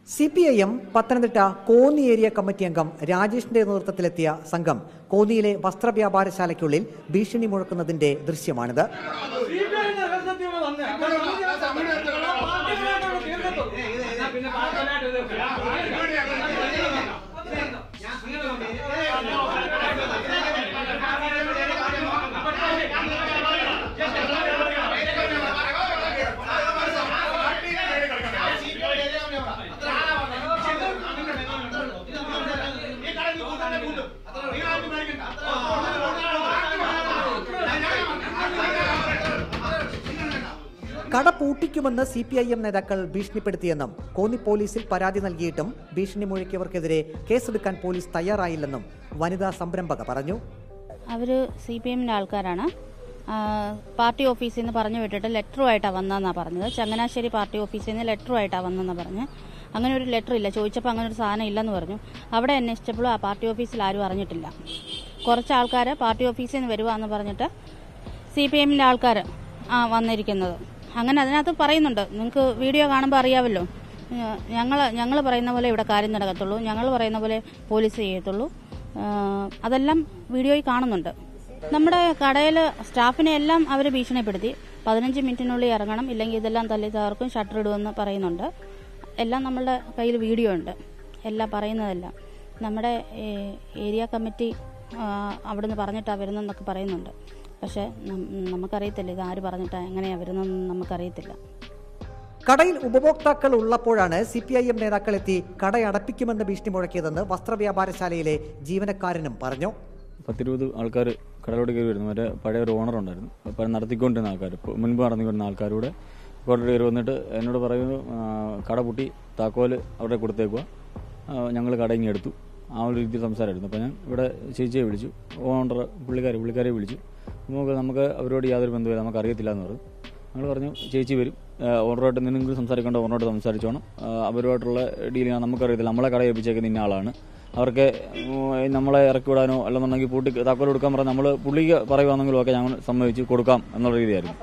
C P I M Pathanamthitta Konni area committee അംഗം രാജേഷിന്റെ നേതൃത്വത്തിലെത്തിയ സംഘം കോന്നിയിലെ വസ്ത്രവ്യാപാരശാലയ്ക്കുള്ളിൽ ഭീഷണി മുഴക്കുന്നതിന്റെ ദൃശ്യമാണിത് കട പൂട്ടിക്കുമെന്ന് സി പി ഐ എം നേതാക്കൾ ഭീഷണിപ്പെടുത്തിയെന്നും കോന്നി പോലീസിൽ പരാതി നൽകിയിട്ടും ഭീഷണി മുഴക്കിയവർക്കെതിരെ കേസെടുക്കാൻ പോലീസ് തയ്യാറായില്ലെന്നും വനിതാ സംരംഭക പറഞ്ഞു അവർ സി പി എമ്മിൻ്റെ ആൾക്കാരാണ് ആ, പാർട്ടി ഓഫീസിൽ നിന്ന് പറഞ്ഞു വിട്ടിട്ട് ലെറ്ററുമായിട്ടാണ് വന്നതെന്നാണ് പറഞ്ഞത് ചങ്ങനാശ്ശേരി പാർട്ടി ഓഫീസിൽ നിന്ന് ലെറ്ററുമായിട്ടാണ് വന്നതെന്ന് പറഞ്ഞ് അങ്ങനെ ഒരു ലെറ്റർ ഇല്ല ചോദിച്ചപ്പോൾ അങ്ങനെ ഒരു സാധനം ഇല്ലെന്ന് പറഞ്ഞു അവിടെ അന്വേഷിച്ചപ്പോഴും ആ പാർട്ടി ഓഫീസിൽ ആരും അറിഞ്ഞിട്ടില്ല കുറച്ച് ആൾക്കാർ പാർട്ടി ഓഫീസിൽ നിന്ന് വരുവാന്ന് പറഞ്ഞിട്ട് സി പി എമ്മിൻ്റെ ആൾക്കാർ ആ വന്നിരിക്കുന്നത് അങ്ങനെ അതിനകത്ത് പറയുന്നുണ്ട് നിങ്ങൾക്ക് വീഡിയോ കാണുമ്പോൾ അറിയാമല്ലോ ഞങ്ങൾ ഞങ്ങൾ പറയുന്ന പോലെ ഇവിടെ കാര്യം നടക്കത്തുള്ളൂ ഞങ്ങൾ പറയുന്ന പോലെ പോലീസ് ചെയ്യത്തുള്ളൂ ആ, അതെല്ലാം വീഡിയോയിൽ കാണുന്നുണ്ട് നമ്മുടെ കടയിൽ സ്റ്റാഫിനെ എല്ലാം അവർ ഭീഷണിപ്പെടുത്തി പതിനഞ്ച് മിനിറ്റിനുള്ളിൽ ഇറങ്ങണം ഇല്ലെങ്കിൽ ഇതെല്ലാം തല്ലി തകർക്കും ഷട്ടർ ഇടുമെന്ന് പറയുന്നുണ്ട് എല്ലാം നമ്മളുടെ കയ്യിൽ വീഡിയോ ഉണ്ട് എല്ലാം പറയുന്നതെല്ലാം നമ്മുടെ ഏ, ഏരിയ കമ്മിറ്റി ആ, അവിടുന്ന് പറഞ്ഞിട്ടാണ് വരുന്നതെന്നൊക്കെ പറയുന്നുണ്ട് പക്ഷേ നം- നമുക്കറിയത്തില്ല ഇത് ആര് പറഞ്ഞിട്ടാണ് എങ്ങനെയാണ് വരുന്നതെന്ന് നമുക്കറിയത്തില്ല കടയിൽ ഉപഭോക്താക്കൾ ഉള്ളപ്പോഴാണ് സി പി ഐ എം നേതാക്കൾ എത്തി കടയടപ്പിക്കുമെന്ന് ഭീഷണി മുഴക്കിയതെന്ന് വസ്ത്രവ്യാപാരശാലയിലെ ജീവനക്കാരനും പറഞ്ഞു പത്തിരുപത് ആൾക്കാർ കടലോട്ട് കയറി വരുന്നു മറ്റേ പഴയ ഒരു ഓണർ ഉണ്ടായിരുന്നു അപ്പം നടത്തിക്കൊണ്ടിരുന്ന ആൾക്കാർ ഇപ്പോൾ മുൻപ് നടത്തിക്കൊണ്ടിരുന്ന ആൾക്കാരോട് കുറേ കയറി വന്നിട്ട് എന്നോട് പറയുന്നു ആ, കട പൂട്ടി താക്കോല് അവിടെ കൊടുത്തേക്കുക ഞങ്ങൾ കട ഇങ്ങ് എടുത്തു ആ ഒരു രീതിയിൽ സംസാരമായിരുന്നു അപ്പോൾ ഞാൻ ഇവിടെ ചേച്ചിയെ വിളിച്ചു ഓണർ പുള്ളിക്കാരെ പുള്ളിക്കാരെ വിളിച്ചു നമുക്ക് നമുക്ക് അവരോട് യാതൊരു ബന്ധമില്ല നമുക്ക് അറിയത്തില്ല എന്ന് പറഞ്ഞു ഞങ്ങൾ പറഞ്ഞു ചേച്ചി വരും ഓണറുമായിട്ട് നിങ്ങൾ സംസാരിക്കേണ്ട ഓണറോട് സംസാരിച്ചോണം ആ, അവരുമായിട്ടുള്ള ഡീലിംഗ് നമുക്കറിയത്തില്ല നമ്മളെ കട ഏൽപ്പിച്ചേക്കുന്ന ഇന്ന ആളാണ് അവർക്ക് ഉം, നമ്മളെ ഇറക്കി വിടാനോ അല്ലെന്നുണ്ടെങ്കിൽ പൂട്ടി താക്കോൽ കൊടുക്കാൻ പറഞ്ഞാൽ നമ്മൾ പുള്ളിക്ക് പറയുവാണെങ്കിലും ഒക്കെ ഞങ്ങൾ സമ്മതിച്ച് കൊടുക്കാം എന്നുള്ള രീതിയായിരുന്നു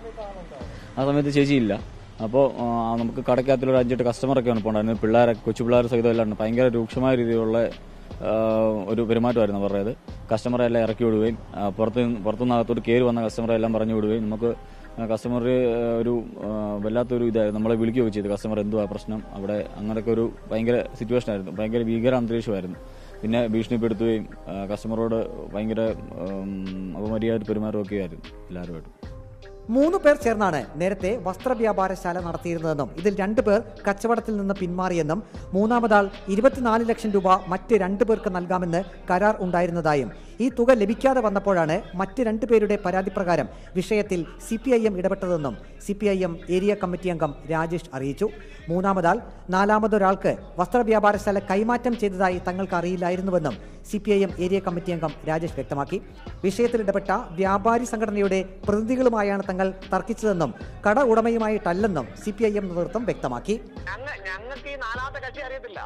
ആ സമയത്ത് ചേച്ചി ഇല്ല അപ്പോൾ നമുക്ക് കടയ്ക്കകത്തുള്ള ഒരു അഞ്ചെട്ട് കസ്റ്റമറൊക്കെയാണ് ഇപ്പോൾ ഉണ്ടായിരുന്നത് പിള്ളേരെ കൊച്ചു പിള്ളേർ സഹിതം എല്ലാം ഉണ്ട് ഭയങ്കര രൂക്ഷമായ രീതിയിലുള്ള ആ, ഒരു പെരുമാറ്റമായിരുന്നു അവരുടേത് കസ്റ്റമറെ എല്ലാം ഇറക്കി വിടുകയും ആ, പുറത്ത് നിന്ന്- പുറത്തുനിന്ന് അകത്തോട്ട് കയറി വന്ന കസ്റ്റമറെ എല്ലാം പറഞ്ഞു വിടുകയും നമുക്ക് കസ്റ്റമർ ഒരു ആ, വല്ലാത്തൊരു ഇതായിരുന്നു നമ്മളെ വിളിക്കുകയൊക്കെ ചെയ്തു കസ്റ്റമർ എന്തുവാ പ്രശ്നം അവിടെ അങ്ങനെയൊക്കെ ഒരു ഭയങ്കര സിറ്റുവേഷൻ ആയിരുന്നു ഭയങ്കര ഭീകര അന്തരീക്ഷമായിരുന്നു പിന്നെ ഭീഷണിപ്പെടുത്തുകയും ആ, കസ്റ്റമറോട് ഭയങ്കര ഉം, അപമര്യാദ പെരുമാറുകയൊക്കെ ആയിരുന്നു എല്ലാവരുമായിട്ടും മൂന്ന് പേർ ചേർന്നാണ് നേരത്തെ വസ്ത്രവ്യാപാരശാല നടത്തിയിരുന്നതെന്നും ഇതിൽ രണ്ടു പേർ കച്ചവടത്തിൽ നിന്ന് പിന്മാറിയെന്നും മൂന്നാമതാൾ ഇരുപത്തിനാല് ലക്ഷം രൂപ മറ്റ് രണ്ടു പേർക്ക് നൽകാമെന്ന് കരാർ ഉണ്ടായിരുന്നതായും ഈ തുക ലഭിക്കാതെ വന്നപ്പോഴാണ് മറ്റ് രണ്ടു പേരുടെ പരാതി പ്രകാരം വിഷയത്തിൽ സി പി ഐ എം ഇടപെട്ടതെന്നും C P I M area committee അംഗം രാജേഷ് അറിയിച്ചു മൂന്നാമതാൾ നാലാമതൊരാൾക്ക് വസ്ത്രവ്യാപാരശാല കൈമാറ്റം ചെയ്തതായി തങ്ങൾക്ക് അറിയില്ലായിരുന്നുവെന്നും C P I M area committee അംഗം രാജേഷ് വ്യക്തമാക്കി വിഷയത്തിൽ ഇടപെട്ട വ്യാപാരി സംഘടനയുടെ പ്രതിനിധികളുമായാണ് തങ്ങൾ തർക്കിച്ചതെന്നും കട ഉടമയുമായിട്ടല്ലെന്നും സി പി ഐ എം നേതൃത്വം വ്യക്തമാക്കി ഞങ്ങ ഞങ്ങൾക്ക് ഈ നാലാമത്തെ കക്ഷി അറിയത്തില്ല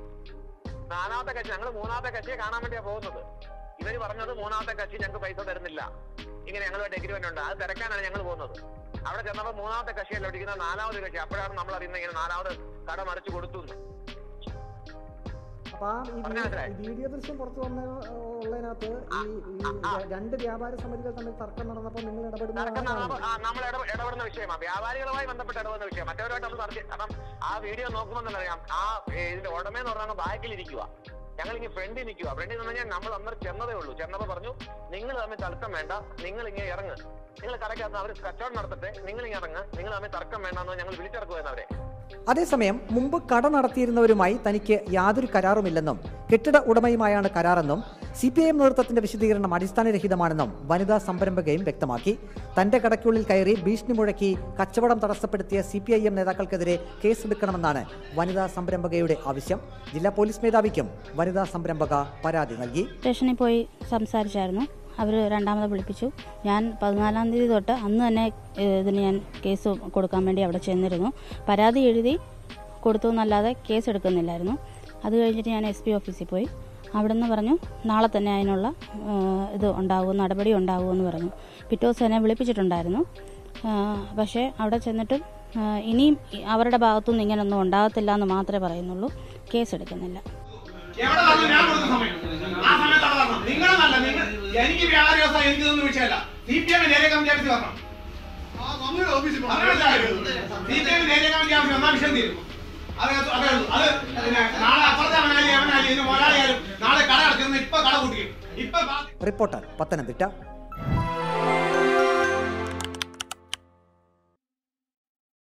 നാലാമത്തെ കക്ഷി ഞങ്ങൾ മൂന്നാമത്തെ കക്ഷിയെ കാണാൻ വേണ്ടിയാ പോകുന്നത് ഇവര് പറഞ്ഞത് മൂന്നാമത്തെ കക്ഷി ഞങ്ങൾക്ക് പൈസ തരുന്നില്ല ഇങ്ങനെ ഞങ്ങളുമായിട്ട് എഗ്രിമെന്റ് ഉണ്ട് അത് തിരക്കാനാണ് ഞങ്ങൾ പോകുന്നത് അവിടെ ചെന്നപ്പോൾ മൂന്നാമത്തെ കക്ഷിയല്ല ഇരിക്കുന്ന നാലാമത് കക്ഷി അപ്പോഴാണ് നമ്മൾ അറിയുന്നത് ഇങ്ങനെ നാലാമത് കട മറിച്ച് കൊടുത്തു എന്ന്. അപ്പൊ ഈ പറഞ്ഞാ മനസ്സിലായി? വീഡിയോ ദൃശ്യം പുറത്തു വന്ന ഉള്ളതിനകത്ത് ഈ രണ്ട് വ്യാപാര സമിതികൾ തമ്മിൽ തർക്കം നടന്നപ്പോൾ നിങ്ങൾ തർക്കം നടന്നപ്പോൾ ആ, നമ്മൾ ഇടപെ- ഇടപെടുന്ന വിഷയമാണ് വ്യാപാരികളുമായി ബന്ധപ്പെട്ട് ഇടപെടുന്ന വിഷയം മറ്റവരുമായിട്ട് നമ്മൾ തർക്കി കാരണം ആ വീഡിയോ നോക്കുമ്പോൾ തന്നെ അറിയാം ആ ഏ, ഇതിന്റെ ഉടമയെന്ന് പറഞ്ഞാൽ ബാക്കിൽ ഇരിക്കുക ഞങ്ങൾ ഇങ്ങനെ ഫ്രണ്ടിൽ നിൽക്കുക ഫ്രണ്ടിൽ നിന്ന് കഴിഞ്ഞാൽ നമ്മൾ അന്നേരം ചെന്നതേ ഉള്ളൂ ചെന്നപ്പോൾ പറഞ്ഞു നിങ്ങൾ തമ്മിൽ തർക്കം വേണ്ട നിങ്ങൾ ഇങ്ങനെ ഇറങ്ങ് നിങ്ങൾ കടക്കകത്ത് അവർ കച്ചവടം നടത്തട്ടെ നിങ്ങൾ ഇങ്ങനെ ഇറങ്ങ് നിങ്ങൾ തമ്മിൽ തർക്കം വേണ്ടെന്ന് ഞങ്ങൾ വിളിച്ചിറക്കുമായിരുന്നു അവരെ അതേസമയം മുമ്പ് കട നടത്തിയിരുന്നവരുമായി തനിക്ക് യാതൊരു കരാറുമില്ലെന്നും കെട്ടിട ഉടമയുമായാണ് കരാറെന്നും സി പി ഐ എം നേതൃത്വത്തിന്റെ വിശദീകരണം അടിസ്ഥാനരഹിതമാണെന്നും വനിതാ സംരംഭകയും വ്യക്തമാക്കി തന്റെ കടയ്ക്കുള്ളിൽ കയറി ഭീഷണി മുഴക്കി കച്ചവടം തടസ്സപ്പെടുത്തിയ സി പി ഐ എം നേതാക്കൾക്കെതിരെ കേസെടുക്കണമെന്നാണ് വനിതാ സംരംഭകയുടെ ആവശ്യം ജില്ലാ പോലീസ് മേധാവിക്കും വനിതാ സംരംഭക പരാതി നൽകി സ്റ്റേഷനിൽ പോയി സംസാരിച്ചായിരുന്നു അവർ രണ്ടാമത് വിളിപ്പിച്ചു ഞാൻ പതിനാലാം തീയതി തൊട്ട് അന്ന് തന്നെ ഏഹ്, ഇതിന് ഞാൻ കേസ് കൊടുക്കാൻ വേണ്ടി അവിടെ ചെന്നിരുന്നു പരാതി എഴുതി കൊടുത്തു എന്നല്ലാതെ കേസ് എടുക്കുന്നില്ലായിരുന്നു അത് കഴിഞ്ഞിട്ട് ഞാൻ എസ് പി ഓഫീസിൽ പോയി അവിടെ നിന്ന് പറഞ്ഞു നാളെ തന്നെ അതിനുള്ള ഏഹ്, ഇത് ഉണ്ടാകും നടപടി ഉണ്ടാകുമെന്ന് പറഞ്ഞു പിറ്റേ ദിവസം എന്നെ വിളിപ്പിച്ചിട്ടുണ്ടായിരുന്നു ഏഹ്, പക്ഷേ അവിടെ ചെന്നിട്ടും ആ, ഇനിയും അവരുടെ ഭാഗത്തുനിന്ന് ഇങ്ങനൊന്നും ഉണ്ടാകത്തില്ല എന്ന് മാത്രമേ പറയുന്നുള്ളൂ കേസെടുക്കുന്നില്ല എവിടെ വന്നു ഞാൻ കൊടുത്ത സമയം ആ സമയത്ത് അവിടെ വരണം നിങ്ങളെന്നല്ല നിങ്ങൾ എനിക്ക് വ്യാപാര വ്യവസായം എനിക്ക് ഇതൊന്നും വിഷയമല്ല C P M area committee ഓഫീസിൽ വരണം C P M area committee ഓഫീസിൽ വന്നാൽ വിഷയം തീരും അത് അതേ ഉള്ളൂ അത് പിന്നെ നാളെ അപ്പുറത്തെ അവനാലി അവനാലി ഇതിന് മുതലാളിയാലും നാളെ കട അടയ്ക്കുന്ന ഇപ്പൊ കട കൂട്ടിക്കും ഇപ്പൊ ബാക്കി റിപ്പോർട്ടർ പത്തനംതിട്ട